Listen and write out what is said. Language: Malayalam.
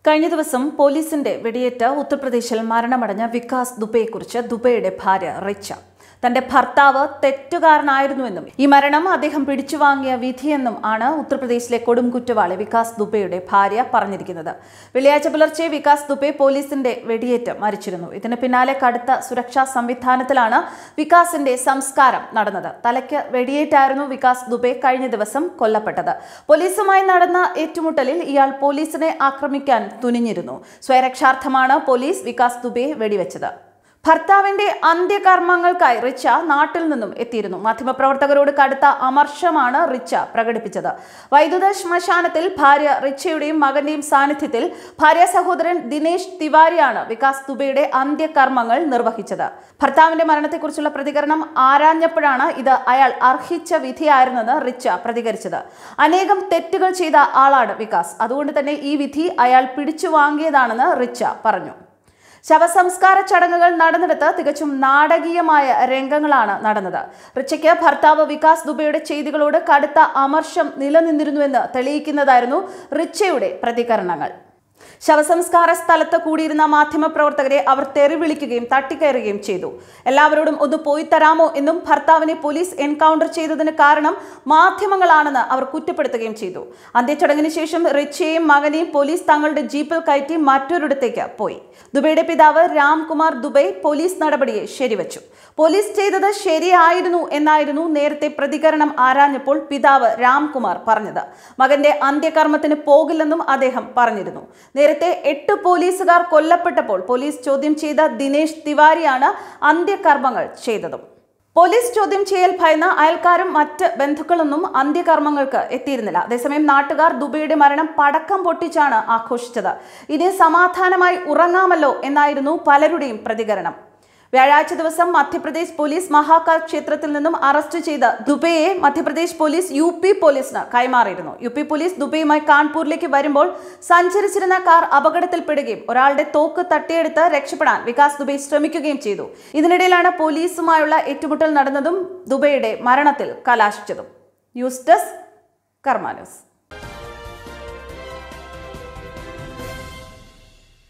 കഴിഞ്ഞ ദിവസം പോലീസിന്റെ വെടിയേറ്റ് ഉത്തർപ്രദേശിൽ മരണമടഞ്ഞ വികാസ് ദുബെയെക്കുറിച്ച് ദുബെയുടെ ഭാര്യ റിച്ച തന്റെ ഭർത്താവ് തെറ്റുകാരനായിരുന്നുവെന്നും ഈ മരണം അദ്ദേഹം പിടിച്ചുവാങ്ങിയ വിധിയെന്നും ആണ് ഉത്തർപ്രദേശിലെ കൊടും കുറ്റവാളി വികാസ് ദുബെയുടെ ഭാര്യ പറഞ്ഞിരിക്കുന്നത് വെള്ളിയാഴ്ച പുലർച്ചെ വികാസ് ദുബെ പോലീസിന്റെ വെടിയേറ്റ് മരിച്ചിരുന്നു ഇതിന് പിന്നാലെ കടുത്ത സുരക്ഷാ സംവിധാനത്തിലാണ് വികാസിന്റെ സംസ്കാരം നടന്നത് തലയ്ക്ക് വെടിയേറ്റായിരുന്നു വികാസ് ദുബെ കഴിഞ്ഞ ദിവസം കൊല്ലപ്പെട്ടത് പോലീസുമായി നടന്ന ഏറ്റുമുട്ടലിൽ ഇയാൾ പോലീസിനെ ആക്രമിക്കാൻ തുനിഞ്ഞിരുന്നു സ്വയരക്ഷാർത്ഥമാണ് പോലീസ് വികാസ് ദുബെ വെടിവെച്ചത് ഭർത്താവിന്റെ അന്ത്യകർമ്മങ്ങൾക്കായി റിച്ച നാട്ടിൽ നിന്നും എത്തിയിരുന്നു മാധ്യമപ്രവർത്തകരോട് കടുത്ത അമർഷമാണ് റിച്ച പ്രകടിപ്പിച്ചത് വൈദ്യുത ശ്മശാനത്തിൽ ഭാര്യ റിച്ചയുടെയും മകന്റെയും സാന്നിധ്യത്തിൽ ഭാര്യ സഹോദരൻ ദിനേശ് തിവാരിയാണ് വികാസ് ദുബെയുടെ അന്ത്യകർമ്മങ്ങൾ നിർവഹിച്ചത് ഭർത്താവിന്റെ മരണത്തെക്കുറിച്ചുള്ള പ്രതികരണം ആരാഞ്ഞപ്പോഴാണ് ഇത് അയാൾ അർഹിച്ച വിധിയായിരുന്നെന്ന് റിച്ച പ്രതികരിച്ചത് അനേകം തെറ്റുകൾ ചെയ്ത ആളാണ് വികാസ് അതുകൊണ്ട് തന്നെ ഈ വിധി അയാൾ പിടിച്ചു വാങ്ങിയതാണെന്ന് റിച്ച പറഞ്ഞു ശവസംസ്കാര ചടങ്ങുകൾ നടന്നിടത്ത് തികച്ചും നാടകീയമായ രംഗങ്ങളാണ് നടന്നത് റിച്ചയ്ക്ക് ഭർത്താവ് വികാസ് ദുബെയുടെ ചെയ്തികളോട് കടുത്ത അമർഷം നിലനിന്നിരുന്നുവെന്ന് തെളിയിക്കുന്നതായിരുന്നു റിച്ചയുടെ പ്രതികരണങ്ങൾ ശവസംസ്കാര സ്ഥലത്ത് കൂടിയിരുന്ന മാധ്യമപ്രവർത്തകരെ അവർ തെറി വിളിക്കുകയും തട്ടിക്കയറുകയും ചെയ്തു എല്ലാവരോടും ഒന്ന് പോയി തരാമോ എന്നും ഭർത്താവിനെ പോലീസ് എൻകൗണ്ടർ ചെയ്തതിന് കാരണം മാധ്യമങ്ങളാണെന്ന് അവർ കുറ്റപ്പെടുത്തുകയും ചെയ്തു അന്ത്യചടങ്ങിന് ശേഷം റിച്ചയെയും മകനെയും പോലീസ് തങ്ങളുടെ ജീപ്പിൽ കയറ്റി മറ്റൊരിടത്തേക്ക് പോയി ദുബൈയുടെ പിതാവ് രാംകുമാർ ദുബൈ പോലീസ് നടപടിയെ ശരിവച്ചു പോലീസ് ചെയ്തത് ശരിയായിരുന്നു എന്നായിരുന്നു നേരത്തെ പ്രതികരണം ആരാഞ്ഞപ്പോൾ പിതാവ് രാംകുമാർ പറഞ്ഞത് മകന്റെ അന്ത്യകർമ്മത്തിന് പോകില്ലെന്നും അദ്ദേഹം പറഞ്ഞിരുന്നു നേരത്തെ എട്ട് പോലീസുകാർ കൊല്ലപ്പെട്ടപ്പോൾ പോലീസ് ചോദ്യം ചെയ്ത ദിനേശ് തിവാരിയാണ് അന്ത്യകർമ്മങ്ങൾ ചെയ്തതും പോലീസ് ചോദ്യം ചെയ്യൽ ഭയന്ന് അയൽക്കാരും മറ്റ് ബന്ധുക്കളൊന്നും അന്ത്യകർമ്മങ്ങൾക്ക് എത്തിയിരുന്നില്ല അതേസമയം നാട്ടുകാർ ദുബൈയുടെ മരണം പടക്കം പൊട്ടിച്ചാണ് ആഘോഷിച്ചത് ഇനി സമാധാനമായി ഉറങ്ങാമല്ലോ എന്നായിരുന്നു പലരുടെയും പ്രതികരണം വ്യാഴാഴ്ച ദിവസം മധ്യപ്രദേശ് പോലീസ് മഹാകാൽ ക്ഷേത്രത്തിൽ നിന്നും അറസ്റ്റ് ചെയ്ത ദുബൈയെ മധ്യപ്രദേശ് പോലീസ് യു പി പോലീസിന് കൈമാറിയിരുന്നു യു പി പോലീസ് ദുബൈയുമായി കാൺപൂരിലേക്ക് വരുമ്പോൾ സഞ്ചരിച്ചിരുന്ന കാർ അപകടത്തിൽപ്പെടുകയും ഒരാളുടെ തോക്ക് തട്ടിയെടുത്ത് രക്ഷപ്പെടാൻ വികാസ് ദുബൈ ശ്രമിക്കുകയും ചെയ്തു ഇതിനിടയിലാണ് പോലീസുമായുള്ള ഏറ്റുമുട്ടൽ നടന്നതും ദുബൈയുടെ മരണത്തിൽ കലാശിച്ചതും ന്യൂസ് ഡെസ്ക് കർമാ ന്യൂസ്